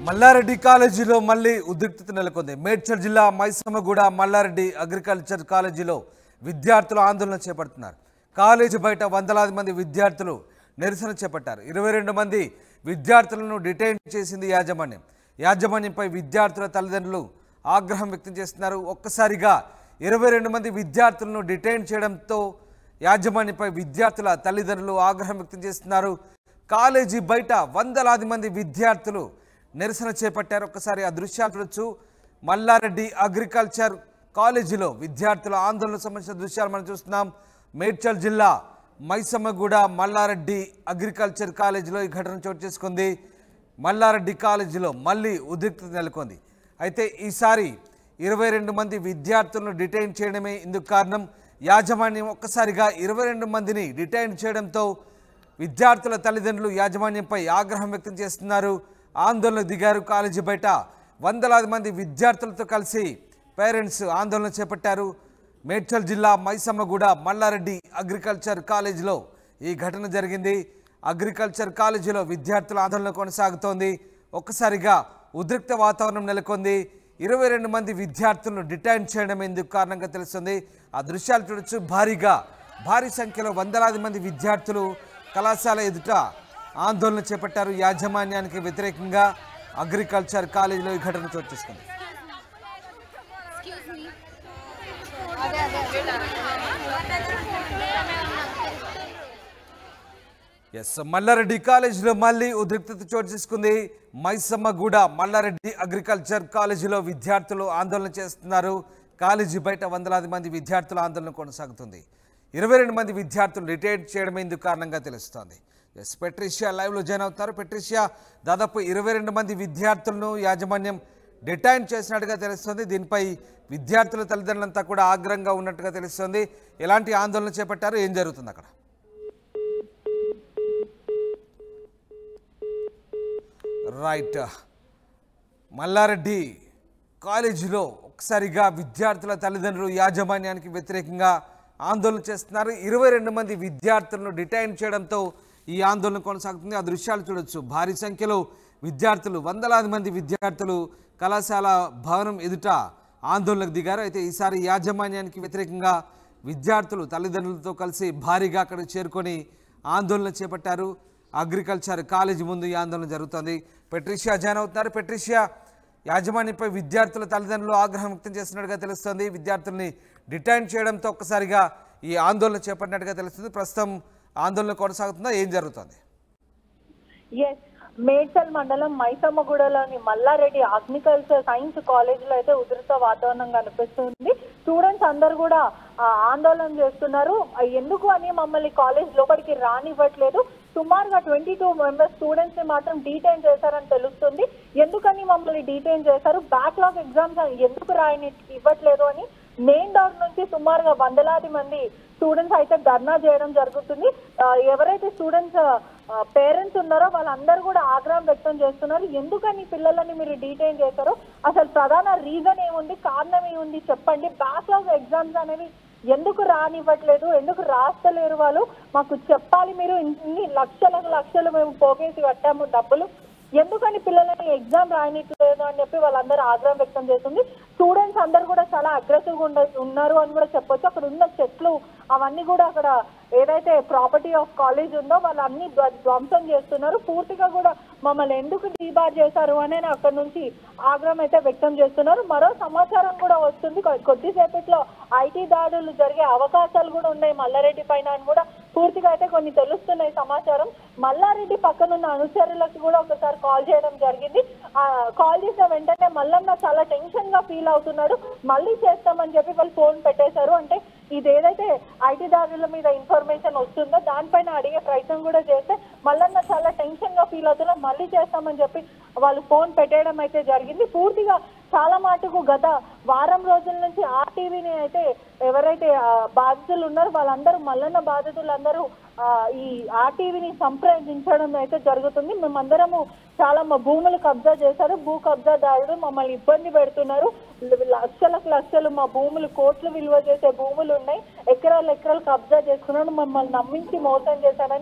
మల్లారెడ్డి కాలేజీలో మళ్ళీ ఉద్రిక్తత నెలకొంది మేడ్చల్ జిల్లా మైసమ్మగూడ మల్లారెడ్డి అగ్రికల్చర్ కాలేజీలో విద్యార్థులు ఆందోళన చేపడుతున్నారు కాలేజీ బయట వందలాది మంది విద్యార్థులు నిరసన చేపట్టారు ఇరవై రెండు మంది విద్యార్థులను డిటైన్ చేసింది యాజమాన్యం యాజమాన్యంపై విద్యార్థుల తల్లిదండ్రులు ఆగ్రహం వ్యక్తం చేస్తున్నారు ఒక్కసారిగా ఇరవై రెండు మంది విద్యార్థులను డిటైన్ చేయడంతో యాజమాన్యంపై విద్యార్థుల తల్లిదండ్రులు ఆగ్రహం వ్యక్తం చేస్తున్నారు కాలేజీ బయట వందలాది మంది విద్యార్థులు నిరసన చేపట్టారు ఒక్కసారి ఆ దృశ్యాలు చూడొచ్చు మల్లారెడ్డి అగ్రికల్చర్ కాలేజీలో విద్యార్థుల ఆందోళనకు సంబంధించిన దృశ్యాలు మనం చూస్తున్నాం మేడ్చల్ జిల్లా మైసమ్మగూడ మల్లారెడ్డి అగ్రికల్చర్ కాలేజీలో ఈ ఘటన చోటు చేసుకుంది మల్లారెడ్డి కాలేజీలో మళ్ళీ ఉద్రిక్తత నెలకొంది అయితే ఈసారి ఇరవై రెండు మంది విద్యార్థులను డిటైన్ చేయడమే ఇందుకు కారణం యాజమాన్యం ఒక్కసారిగా ఇరవై రెండు మందిని డిటైన్ చేయడంతో విద్యార్థుల తల్లిదండ్రులు యాజమాన్యంపై ఆగ్రహం వ్యక్తం చేస్తున్నారు ఆందోళన దిగారు కాలేజీ బయట వందలాది మంది విద్యార్థులతో కలిసి పేరెంట్స్ ఆందోళన చేపట్టారు మేడ్చల్ జిల్లా మైసమ్మగూడ మల్లారెడ్డి అగ్రికల్చర్ కాలేజీలో ఈ ఘటన జరిగింది అగ్రికల్చర్ కాలేజీలో విద్యార్థుల ఆందోళన కొనసాగుతోంది ఒక్కసారిగా ఉద్రిక్త వాతావరణం నెలకొంది ఇరవై రెండు మంది విద్యార్థులను డిటైన్ చేయడం ఎందుకు కారణంగా తెలుస్తుంది ఆ దృశ్యాలు చూడొచ్చు భారీగా భారీ సంఖ్యలో వందలాది మంది విద్యార్థులు కళాశాల ఎదుట ఆందోళన చేపట్టారు యాజమాన్యానికి వ్యతిరేకంగా అగ్రికల్చర్ కాలేజీలో ఈ ఘటన చోటు చేసుకుంది ఎక్స్క్యూజ్ మీ అదే అదే ఎస్ మల్లారెడ్డి కాలేజీలో మళ్ళీ ఉద్రిక్తత చోటు చేసుకుంది మైసమ్మగూడ మల్లారెడ్డి అగ్రికల్చర్ కాలేజీలో విద్యార్థులు ఆందోళన చేస్తున్నారు కాలేజీ బయట వందలాది మంది విద్యార్థుల ఆందోళన కొనసాగుతుంది ఇరవై రెండు మంది విద్యార్థులు రిటైర్ చేయడం ఇందుకు కారణంగా తెలుస్తోంది ఎస్ పెట్రిషియా లైవ్లో జాయిన్ అవుతున్నారు పెట్రిషియా దాదాపు ఇరవై రెండు మంది విద్యార్థులను యాజమాన్యం డిటైన్ చేసినట్టుగా తెలుస్తుంది దీనిపై విద్యార్థుల తల్లిదండ్రులంతా కూడా ఆగ్రహంగా ఉన్నట్టుగా తెలుస్తుంది ఎలాంటి ఆందోళన చేపట్టారు ఏం జరుగుతుంది అక్కడ రైట్ మల్లారెడ్డి కాలేజీలో ఒకసారిగా విద్యార్థుల తల్లిదండ్రులు యాజమాన్యానికి వ్యతిరేకంగా ఆందోళన చేస్తున్నారు ఇరవై రెండు మంది విద్యార్థులను డిటైన్ చేయడంతో ఈ ఆందోళన కొనసాగుతుంది ఆ దృశ్యాలు చూడొచ్చు భారీ సంఖ్యలో విద్యార్థులు వందలాది మంది విద్యార్థులు కళాశాల భవనం ఎదుట ఆందోళనకు దిగారు అయితే ఈసారి యాజమాన్యానికి వ్యతిరేకంగా విద్యార్థులు తల్లిదండ్రులతో కలిసి భారీగా అక్కడ చేరుకొని ఆందోళన చేపట్టారు అగ్రికల్చర్ కాలేజీ ముందు ఈ ఆందోళన జరుగుతోంది పెట్రిషియా జాయిన్ అవుతున్నారు పెట్రిషియా యాజమాన్యంపై విద్యార్థుల తల్లిదండ్రులు ఆగ్రహం వ్యక్తం చేస్తున్నట్టుగా తెలుస్తోంది విద్యార్థుల్ని డిటైన్ చేయడంతో ఒక్కసారిగా ఈ ఆందోళన చేపట్టినట్టుగా తెలుస్తుంది ప్రస్తుతం ఆందోళన కొనసాగుతుందా ఏం జరుగుతోంది ఎస్ మేడ్చల్ మండలం మైసమ్మగూడలోని మల్లారెడ్డి అగ్రికల్చర్ సైన్స్ కాలేజ్ లో అయితే ఉధృత వాతావరణం కనిపిస్తుంది స్టూడెంట్స్ అందరు కూడా ఆ, ఆందోళన చేస్తున్నారు ఆ, ఎందుకు అని మమ్మల్ని కాలేజ్ లోపలికి రానివ్వట్లేదు సుమారుగా ట్వంటీ టూ మెంబర్స్ స్టూడెంట్స్ ని మాత్రం డీటైన్ చేశారని తెలుస్తుంది ఎందుకని మమ్మల్ని డీటైన్ చేశారు బ్యాక్లాగ్ ఎగ్జామ్స్ ఎందుకు రాయని ఇవ్వట్లేదు అని మెయిన్ డోర్ నుంచి సుమారుగా వందలాది మంది స్టూడెంట్స్ అయితే ధర్నా చేయడం జరుగుతుంది ఆ, ఎవరైతే స్టూడెంట్స్ పేరెంట్స్ ఉన్నారో వాళ్ళందరూ కూడా ఆగ్రహం వ్యక్తం చేస్తున్నారు ఎందుకని పిల్లలని మీరు డీటైన్ చేశారో అసలు ప్రధాన రీజన్ ఏముంది కారణం ఏముంది చెప్పండి బ్యాక్లాగ్ ఎగ్జామ్స్ అనేవి ఎందుకు రానివ్వట్లేదు ఎందుకు రాస్తలేరు వాళ్ళు మాకు చెప్పాలి మీరు ఇన్ని లక్షలకు లక్షలు మేము పోగేసి కట్టాము డబ్బులు ఎందుకని పిల్లలని ఎగ్జామ్ రాయనిట్లేదు అని చెప్పి వాళ్ళందరూ ఆగ్రహం వ్యక్తం చేస్తుంది స్టూడెంట్స్ అందరు కూడా చాలా అగ్రెసివ్ ఉండ ఉన్నారు అని కూడా చెప్పొచ్చు అక్కడ ఉన్న చెట్లు అవన్నీ కూడా అక్కడ ఏదైతే ప్రాపర్టీ ఆఫ్ కాలేజ్ ఉందో వాళ్ళు అన్ని ధ్వ- ధ్వంసం చేస్తున్నారు పూర్తిగా కూడా మమ్మల్ని ఎందుకు డీబార్ చేశారు అని అక్కడ నుంచి ఆగ్రహం అయితే వ్యక్తం చేస్తున్నారు మరో సమాచారం కూడా వస్తుంది కొ- కొద్దిసేపట్లో ఐటీ దాడులు జరిగే అవకాశాలు కూడా ఉన్నాయి మల్లారెడ్డి పైన అని కూడా పూర్తిగా అయితే కొన్ని తెలుస్తున్నాయి సమాచారం మల్లారెడ్డి పక్కనున్న అనుచరులకు కూడా ఒకసారి కాల్ చేయడం జరిగింది ఆ కాల్ చేసిన వెంటనే మల్లన్న చాలా టెన్షన్ గా ఫీల్ అవుతున్నాడు మళ్ళీ చేస్తామని చెప్పి వాళ్ళు ఫోన్ పెట్టేశారు అంటే ఇది ఏదైతే ఐటీ దాడుల మీద ఇన్ఫర్మేషన్ వస్తుందో దానిపైన అడిగే ప్రయత్నం కూడా చేస్తే మల్లన్న చాలా టెన్షన్ గా ఫీల్ అవుతున్నారు మళ్ళీ చేస్తామని చెప్పి వాళ్ళు ఫోన్ పెట్టేయడం అయితే జరిగింది పూర్తిగా చాలా మటుకు గత వారం రోజుల నుంచి ఆర్టీవీని అయితే ఎవరైతే ఆ, బాధితులు ఉన్నారో వాళ్ళందరూ మల్లన్న బాధితులందరూ ఆ, ఈ ఆర్టీవీని సంప్రదించడం అయితే జరుగుతుంది మేమందరము చాలా మా భూములు కబ్జా చేశారు భూ కబ్జాదారుడు మమ్మల్ని ఇబ్బంది పెడుతున్నారు లక్షలకు లక్షలు మా భూములు కోట్లు విలువ చేసే భూములు ఉన్నాయి ఎకరాలు ఎకరాలు కబ్జా చేసుకున్నాడు మమ్మల్ని నమ్మించి మోసం చేశారని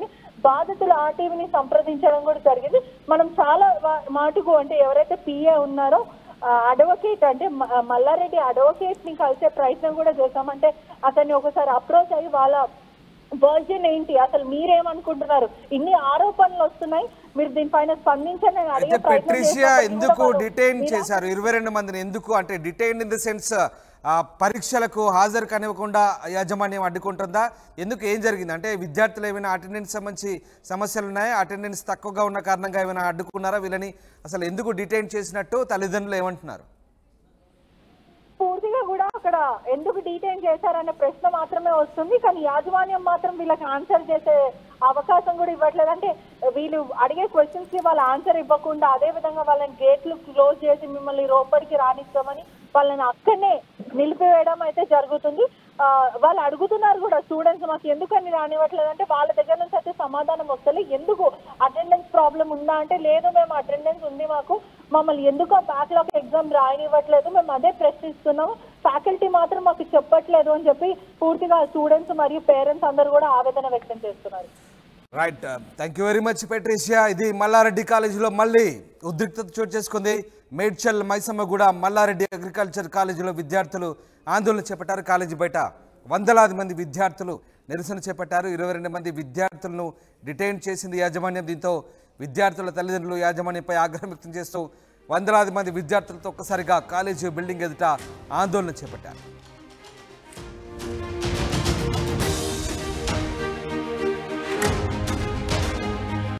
బాధితులు ఆర్టీవీని సంప్రదించడం కూడా జరిగింది మనం చాలా వా- మాటుకు అంటే ఎవరైతే పిఏ ఉన్నారో అడ్వకేట్ అంటే మ- మల్లారెడ్డి అడ్వకేట్ ని కలిసే ప్రయత్నం కూడా చేశాం అంటే అతన్ని ఒకసారి అప్రోచ్ అయ్యి వాళ్ళ వర్జన్ ఏంటి అసలు మీరేమనుకుంటున్నారు ఇన్ని ఆరోపణలు వస్తున్నాయి మీరు దీనిపైన స్పందించండి అని అయితే అడిగే ప్రయత్నం పెట్రిషియా చేసినప్పటికీ ఎందుకు కూడా వాళ్ళు డిటైన్ మీరు చేశారు ఇరవై రెండు మందిని ఎందుకు అంటే డిటైన్ ఇన్ ద సెన్స్ పరీక్షలకు హాజరు కానివ్వకుండా యాజమాన్యం అడ్డుకుంటుందా ఎందుకు ఏం జరిగింది అంటే విద్యార్థులు ఏమైనా అటెండెన్స్ సంబంధించి సమస్యలు ఉన్నాయా అటెండెన్స్ తక్కువగా ఉన్న కారణంగా ఏమైనా అడ్డుకున్నారా వీళ్ళని అసలు ఎందుకు డిటైన్ చేసినట్టు తల్లిదండ్రులు ఏమంటున్నారు పూర్తిగా కూడా అక్కడ ఎందుకు డీటెయిన్ చేశారనే ప్రశ్న మాత్రమే వస్తుంది కానీ యాజమాన్యం మాత్రం వీళ్ళకి ఆన్సర్ చేసే అవకాశం కూడా ఇవ్వట్లేదు అంటే వీళ్ళు అడిగే క్వశ్చన్స్ కి వాళ్ళ ఆన్సర్ ఇవ్వకుండా అదే విధంగా వాళ్ళని గేట్లు క్లోజ్ చేసి మిమ్మల్ని లోపలికి రానిస్తామని వాళ్ళని అక్కడనే నిలిపివేయడం అయితే జరుగుతుంది ఆ, వాళ్ళు అడుగుతున్నారు కూడా స్టూడెంట్స్ మాకు ఎందుకని రానివ్వట్లేదు అంటే వాళ్ళ దగ్గర నుంచి అయితే సమాధానం వస్తలే ఎందుకు అటెండెన్స్ ప్రాబ్లం ఉందా అంటే లేదు మేము అటెండెన్స్ ఉంది మాకు మమ్మల్ని ఎందుకో బ్యాక్లాగ్ ఎగ్జామ్ రాయనివ్వట్లేదు మేము అదే ప్రశ్నిస్తున్నాము ఫ్యాకల్టీ మాత్రం మాకు చెప్పట్లేదు అని చెప్పి పూర్తిగా స్టూడెంట్స్ మరియు పేరెంట్స్ అందరూ కూడా ఆవేదన వ్యక్తం చేస్తున్నారు right thank you very much Patricia ఇది మల్లారెడ్డి కాలేజీలో మళ్ళీ ఉద్రిక్తత చోటు చేసుకుంది మేడ్చల్ మైసమ్మగూడ మల్లారెడ్డి అగ్రికల్చర్ కాలేజీలో విద్యార్థులు ఆందోళన చేపట్టారు కాలేజీ బయట వందలాది మంది విద్యార్థులు నిరసన చేపట్టారు ఇరవై రెండు మంది విద్యార్థులను డిటైన్ చేసింది యాజమాన్యం దీంతో విద్యార్థుల తల్లిదండ్రులు యాజమాన్యంపై ఆగ్రహం వ్యక్తం చేస్తూ వందలాది మంది విద్యార్థులతో ఒక్కసారిగా కాలేజీ బిల్డింగ్ ఎదుట ఆందోళన చేపట్టారు